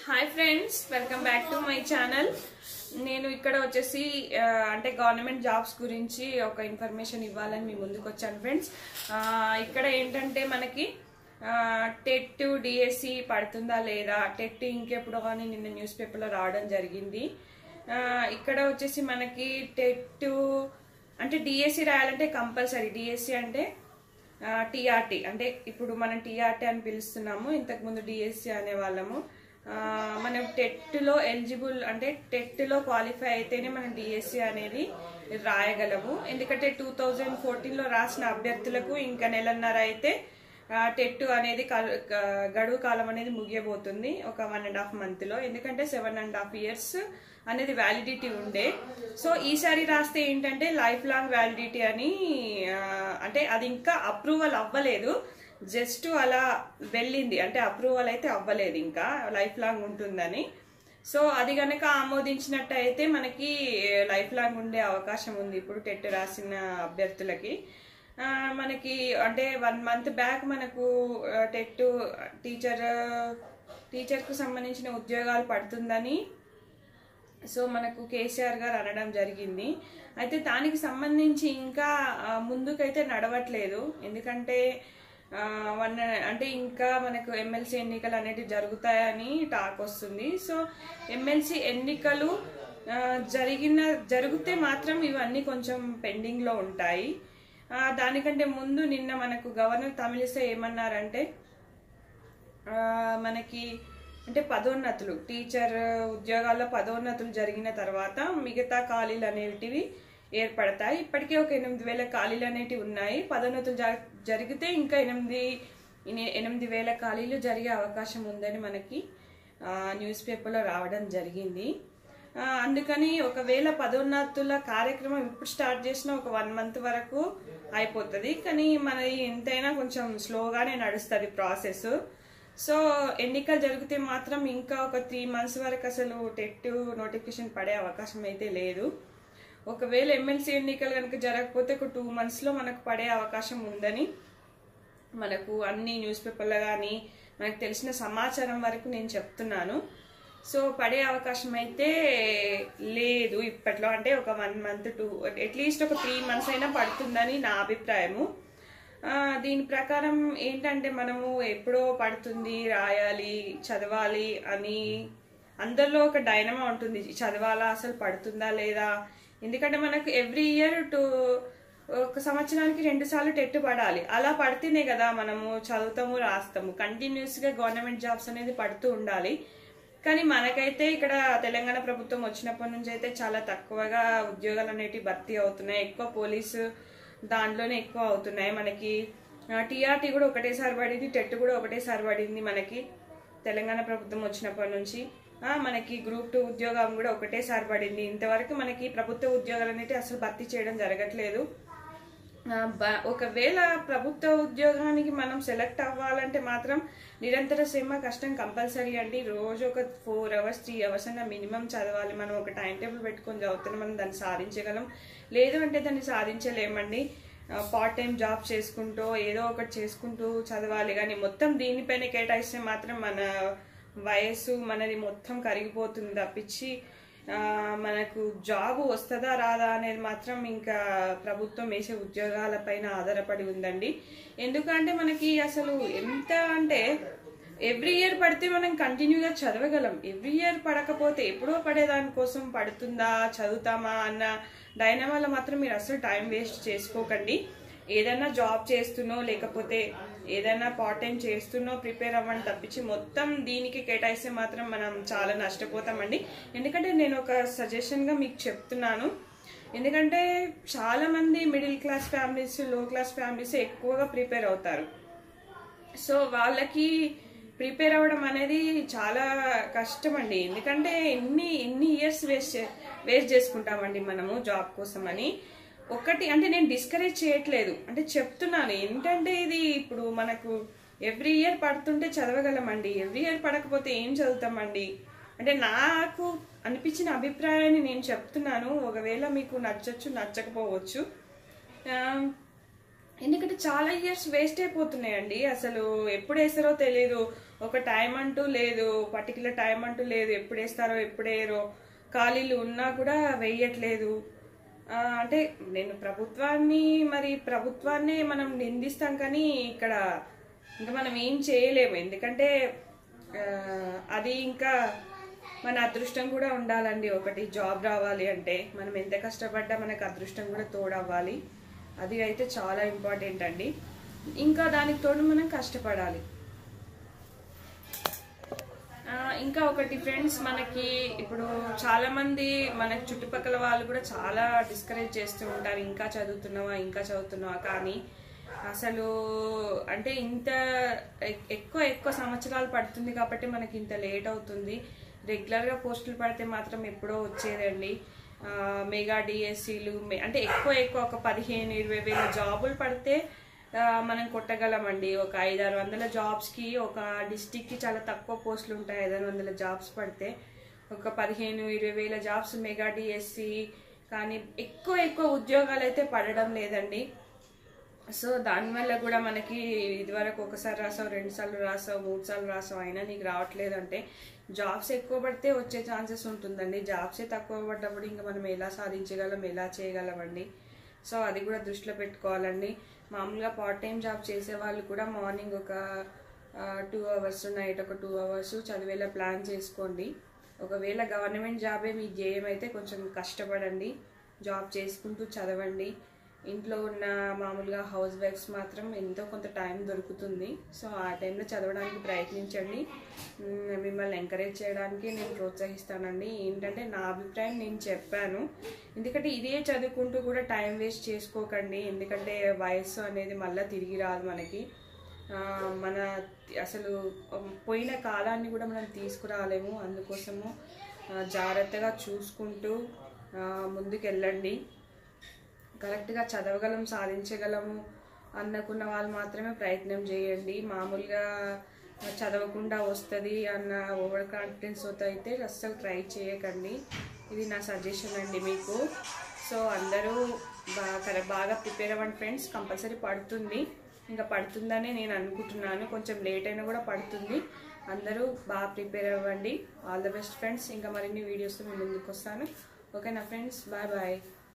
hi friends welcome back to my channel నేను ఇక్కడ వచ్చేసి ఆ, అంటే గవర్నమెంట్ జాబ్స్ గురించి ఒక ఇన్ఫర్మేషన్ ఇవ్వాలని మీ ముందుకు వచ్చాను ఫ్రెండ్స్ ఆ, ఇక్కడ ఏంటంటే మనకి టెట్ డిఎస్సి పడుతుందా లేదా టెట్ ఇంకెప్పుడో అని నిన్న న్యూస్ పేపర్లో రావడం జరిగింది ఆ, ఇక్కడ వచ్చేసి మనకి టెట్ అంటే డిఎస్సి రాయాలంటే కంపల్సరీ డిఎస్సి అంటే టీఆర్టీ అంటే ఇప్పుడు మనం టీఆర్టీ అని పిలుస్తున్నాము ఇంతకుముందు డిఎస్సి అనేవాళ్ళము ఆ, మనం టెట్లో ఎలిజిబుల్ అంటే టెట్లో క్వాలిఫై అయితేనే మనం డిఎస్సి అనేది రాయగలము ఎందుకంటే టూ థౌజండ్ ఫోర్టీన్లో రాసిన అభ్యర్థులకు ఇంకా నెలన్నర అయితే టెట్ అనేది కాల- గ- గడువు కాలం అనేది ముగియబోతుంది ఒక వన్ అండ్ హాఫ్ మంత్లో ఎందుకంటే సెవెన్ అండ్ హాఫ్ ఇయర్స్ అనేది వ్యాలిడిటీ ఉండే సో ఈసారి రాస్తే ఏంటంటే లైఫ్ లాంగ్ వ్యాలిడిటీ అని ఆ, అంటే అది ఇంకా అప్రూవల్ అవ్వలేదు జస్ట్ అలా వెళ్ళింది అంటే అప్రూవల్ అయితే అవ్వలేదు ఇంకా లైఫ్ లాంగ్ ఉంటుందని సో అది కనుక ఆమోదించినట్టయితే మనకి లైఫ్ లాంగ్ ఉండే అవకాశం ఉంది ఇప్పుడు టెట్ రాసిన అభ్యర్థులకి ఆ, మనకి అంటే వన్ మంత్ బ్యాక్ మనకు టెట్ టీచర్ టీచర్కు సంబంధించిన ఉద్యోగాలు పడుతుందని సో మనకు కేసీఆర్ గారు అనడం జరిగింది అయితే దానికి సంబంధించి ఇంకా ఆ, ముందుకైతే నడవట్లేదు ఎందుకంటే ఆ, వన్ అంటే ఇంకా మనకు ఎమ్మెల్సీ ఎన్నికలు అనేటివి జరుగుతాయని టాక్ వస్తుంది సో ఎమ్మెల్సీ ఎన్నికలు ఆ, జరిగిన జరిగితే మాత్రం ఇవన్నీ కొంచెం పెండింగ్లో ఉంటాయి ఆ, దానికంటే ముందు నిన్న మనకు గవర్నర్ తమిళిసై ఏమన్నారంటే ఆ, మనకి అంటే పదోన్నతులు టీచర్ ఉద్యోగాల్లో పదోన్నతులు జరిగిన తర్వాత మిగతా ఖాళీలు అనేటివి ఏర్పడతాయి ఇప్పటికే ఒక ఎనిమిది వేల ఖాళీలు అనేటివి ఉన్నాయి పదోన్నతులు జ- జరిగితే ఇంకా ఎనిమిది ఎని- ఎనిమిది వేల ఖాళీలు జరిగే అవకాశం ఉందని మనకి ఆ, న్యూస్ పేపర్లో రావడం జరిగింది ఆ, అందుకని ఒకవేళ పదోన్నతుల కార్యక్రమం ఇప్పుడు స్టార్ట్ చేసిన ఒక వన్ మంత్ వరకు అయిపోతుంది కానీ మనది ఎంతైనా కొంచెం స్లోగానే నడుస్తుంది ప్రాసెస్ సో ఎన్నికలు జరిగితే మాత్రం ఇంకా ఒక త్రీ మంత్స్ వరకు అసలు టెట్ నోటిఫికేషన్ పడే అవకాశం అయితే లేదు ఒకవేళ ఎమ్మెల్సీ ఎన్నికలు కనుక జరగకపోతే ఒక టూ మంత్స్లో మనకు పడే అవకాశం ఉందని మనకు అన్ని న్యూస్ పేపర్లో కానీ మనకు తెలిసిన సమాచారం వరకు నేను చెప్తున్నాను సో పడే అవకాశం అయితే లేదు ఇప్పట్లో అంటే ఒక వన్ మంత్ టూ అట్లీస్ట్ ఒక త్రీ మంత్స్ అయినా పడుతుందని నా అభిప్రాయము ఆ, దీని ప్రకారం ఏంటంటే మనము ఎప్పుడో పడుతుంది రాయాలి చదవాలి అని అందరిలో ఒక డైనమా ఉంటుంది చదవాలా అసలు పడుతుందా లేదా ఎందుకంటే మనకు ఎవ్రీ ఇయర్ టు ఒక సంవత్సరానికి రెండు సార్లు టెట్ పడాలి అలా పడితేనే కదా మనము చదువుతాము రాస్తాము కంటిన్యూస్గా గవర్నమెంట్ జాబ్స్ అనేది పడుతూ ఉండాలి కానీ మనకైతే ఇక్కడ తెలంగాణ ప్రభుత్వం వచ్చినప్పటి నుంచి అయితే చాలా తక్కువగా ఉద్యోగాలు అనేటివి భర్తీ అవుతున్నాయి ఎక్కువ పోలీసు దాంట్లోనే ఎక్కువ అవుతున్నాయి మనకి టీఆర్టీ కూడా ఒకటేసారి పడింది టెట్ కూడా ఒకటేసారి పడింది మనకి తెలంగాణ ప్రభుత్వం వచ్చినప్పటి నుంచి ఆ, మనకి గ్రూప్ టూ ఉద్యోగం కూడా ఒకటేసారి పడింది ఇంతవరకు మనకి ప్రభుత్వ ఉద్యోగాలు అనేవి అసలు భర్తీ చేయడం జరగట్లేదు ఆ, బ- ఒకవేళ ప్రభుత్వ ఉద్యోగానికి మనం సెలెక్ట్ అవ్వాలంటే మాత్రం నిరంతర శ్రమ కష్టం కంపల్సరీ అండి రోజు ఒక ఫోర్ అవర్స్ త్రీ అవర్స్ అన్న మినిమం చదవాలి మనం ఒక టైం టేబుల్ పెట్టుకొని చదివితే మనం దాన్ని సాధించగలం లేదు అంటే దాన్ని సాధించలేమండి పార్ట్ టైం జాబ్ చేసుకుంటూ ఏదో ఒకటి చేసుకుంటూ చదవాలి కానీ మొత్తం దీనిపైన కేటాయిస్తే మాత్రం మన వయస్సు మనది మొత్తం కరిగిపోతుంది తప్పించి ఆ, మనకు జాబ్ వస్తుందా రాదా అనేది మాత్రం ఇంకా ప్రభుత్వం వేసే ఉద్యోగాల పైన ఆధారపడి ఉందండి ఎందుకంటే మనకి అసలు ఎంత అంటే ఎవ్రీ ఇయర్ పడితే మనం కంటిన్యూగా చదవగలం ఎవ్రీ ఇయర్ పడకపోతే ఎప్పుడో పడేదాని కోసం పడుతుందా చదువుతామా అన్న డైనమాలో మాత్రం మీరు అసలు టైం వేస్ట్ చేసుకోకండి ఏదైనా జాబ్ చేస్తున్నో లేకపోతే ఏదైనా పార్ట్ టైం చేస్తున్నో ప్రిపేర్ అవ్వండి తప్పించి మొత్తం దీనికి కేటాయిస్తే మాత్రం మనం చాలా నష్టపోతామండి ఎందుకంటే నేను ఒక సజెషన్గా మీకు చెప్తున్నాను ఎందుకంటే చాలా మంది middle class families low class families ఎక్కువగా ప్రిపేర్ అవుతారు సో వాళ్ళకి ప్రిపేర్ అవ్వడం అనేది చాలా కష్టం అండి ఎందుకంటే ఎన్ని ఎన్ని ఇయర్స్ వేస్ట్ చే- వేస్ట్ చేసుకుంటామండి మనము జాబ్ కోసం అని ఒకటి అంటే నేను డిస్కరేజ్ చేయట్లేదు అంటే చెప్తున్నాను ఏంటంటే ఇది ఇప్పుడు మనకు ఎవ్రీ ఇయర్ పడుతుంటే చదవగలమండి ఎవ్రీ ఇయర్ పడకపోతే ఏం చదువుతామండి అంటే నాకు అనిపించిన అభిప్రాయాన్ని నేను చెప్తున్నాను ఒకవేళ మీకు నచ్చచ్చు నచ్చకపోవచ్చు ఆ, ఎందుకంటే చాలా ఇయర్స్ వేస్ట్ అయిపోతున్నాయండి అసలు ఎప్పుడు వేస్తారో తెలియదు ఒక టైం అంటూ లేదు పర్టికులర్ టైం అంటూ లేదు ఎప్పుడు వేస్తారో ఎప్పుడు వేయరో ఖాళీలు ఉన్నా కూడా వేయట్లేదు ఆ, అంటే నేను ప్రభుత్వాన్ని మరి ప్రభుత్వాన్ని మనం నిందిస్తాం కానీ ఇక్కడ ఇంకా మనం ఏం చేయలేము ఎందుకంటే ఆ, అది ఇంకా మన అదృష్టం కూడా ఉండాలండి ఒకటి జాబ్ రావాలి అంటే మనం ఎంత కష్టపడ్డా మనకు అదృష్టం కూడా తోడవ్వాలి అది అయితే చాలా ఇంపార్టెంట్ అండి ఇంకా దానికి తోడు మనం కష్టపడాలి ఆ, ఇంకా ఒకటి ఫ్రెండ్స్ మనకి ఇప్పుడు చాలా మంది మన చుట్టుపక్కల వాళ్ళు కూడా చాలా డిస్కరేజ్ చేస్తూ ఉంటారు ఇంకా చదువుతున్నావా ఇంకా చదువుతున్నావా కానీ అసలు అంటే ఇంత ఎక్- ఎక్కువ ఎక్కువ సంవత్సరాలు పడుతుంది కాబట్టి మనకి ఇంత లేట్ అవుతుంది రెగ్యులర్గా పోస్టులు పడితే మాత్రం ఎప్పుడో వచ్చేదండి ఆ, మెగా డిఎస్సీలు అంటే ఎక్కువ ఎక్కువ ఒక పదిహేను ఇరవై వేల జాబులు పడితే ఆ, మనం కొట్టగలమండి ఒక ఐదారు వందల జాబ్స్కి ఒక డిస్టిక్కి చాలా తక్కువ పోస్టులు ఉంటాయి ఐదారు వందల జాబ్స్ పడితే ఒక పదిహేను ఇరవై వేల జాబ్స్ మెగా డిఎస్సి కానీ ఎక్కువ ఎక్కువ ఉద్యోగాలు అయితే పడడం లేదండి సో దానివల్ల కూడా మనకి ఇదివరకు ఒకసారి రాసావు రెండు సార్లు రాసావు మూడు సార్లు రాసావు అయినా నీకు రావట్లేదు అంటే జాబ్స్ ఎక్కువ పడితే వచ్చే ఛాన్సెస్ ఉంటుందండి జాబ్సే తక్కువ పడ్డప్పుడు ఇంకా మనం ఎలా సాధించగలం ఎలా చేయగలమండి సో అది కూడా దృష్టిలో పెట్టుకోవాలండి మామూలుగా పార్ట్ టైం జాబ్ చేసే వాళ్ళు కూడా మార్నింగ్ ఒక టూ అవర్స్ నైట్ ఒక టూ అవర్స్ చదివేలా ప్లాన్ చేసుకోండి ఒకవేళ గవర్నమెంట్ జాబే మీ ధ్యేయం అయితే కొంచెం కష్టపడండి జాబ్ చేసుకుంటూ చదవండి ఇంట్లో ఉన్న మామూలుగా హౌస్ వైఫ్స్ మాత్రం ఎంతో కొంత టైం దొరుకుతుంది సో ఆ టైంలో చదవడానికి ప్రయత్నించండి మ్, మిమ్మల్ని ఎంకరేజ్ చేయడానికి నేను ప్రోత్సహిస్తానండి ఏంటంటే నా అభిప్రాయం నేను చెప్పాను ఎందుకంటే ఇదే చదువుకుంటూ కూడా టైం వేస్ట్ చేసుకోకండి ఎందుకంటే వయస్సు అనేది మళ్ళీ తిరిగి రాదు మనకి ఆ, మన అసలు పోయిన కాలాన్ని కూడా మనం తీసుకురాలేము అందుకోసము ఆ, జాగ్రత్తగా చూసుకుంటూ ఆ, ముందుకెళ్ళండి కరెక్ట్గా చదవగలం సాధించగలము అనుకున్న వాళ్ళు మాత్రమే ప్రయత్నం చేయండి మామూలుగా చదవకుండా వస్తుంది అన్న ఓవర్ కాన్ఫిడెన్స్తో అయితే అస్సలు ట్రై చేయకండి ఇది నా సజెషన్ అండి మీకు సో అందరూ బాగా బాగా ప్రిపేర్ అవ్వండి ఫ్రెండ్స్ కంపల్సరీ పడుతుంది ఇంకా పడుతుందని నేను అనుకుంటున్నాను కొంచెం లేట్ అయినా కూడా పడుతుంది అందరూ బాగా ప్రిపేర్ అవ్వండి ఆల్ ద బెస్ట్ ఫ్రెండ్స్ ఇంకా మరిన్ని వీడియోస్తో మీ ముందుకు వస్తాను ఓకేనా ఫ్రెండ్స్ బాయ్ బాయ్